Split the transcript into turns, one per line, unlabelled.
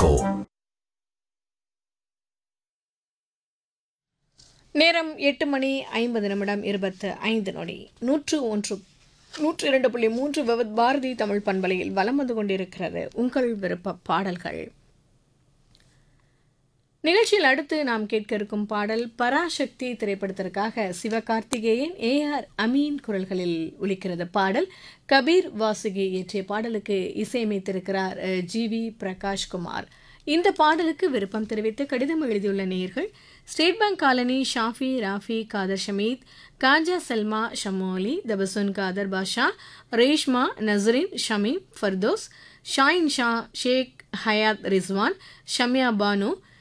co.
நேரம் எட்டு மணி ஐம்பது நிமிடம் இருபத்து ஐந்து நொடி நூற்று ஒன்று நூற்று இரண்டு புள்ளி மூன்று விவத் பாரதி தமிழ் பண்பலையில் வலம் வந்து கொண்டிருக்கிறது உங்கள் விருப்ப பாடல்கள் நிகழ்ச்சியில் அடுத்து நாம் கேட்க இருக்கும் பாடல் பராசக்தி திரைப்படத்திற்காக சிவகார்த்திகேயன் ஏ ஆர் அமீன் குரல்களில் ஒலிக்கிறது பாடல் கபீர் வாசுகி இயற்றிய பாடலுக்கு இசையமைத்திருக்கிறார் அஹ், ஜி வி பிரகாஷ்குமார் இந்த பாடலுக்கு விருப்பம் தெரிவித்து கடிதம் எழுதியுள்ள நேயர்கள் State Bank colony Shafi Rafi Khader Shameed Khaja Salma Shamoli Tabassum Khader Basha Reshma Nasreen Shameem Firdous Shahin Sha Sheikh Hayat Rizwan Shamya Banu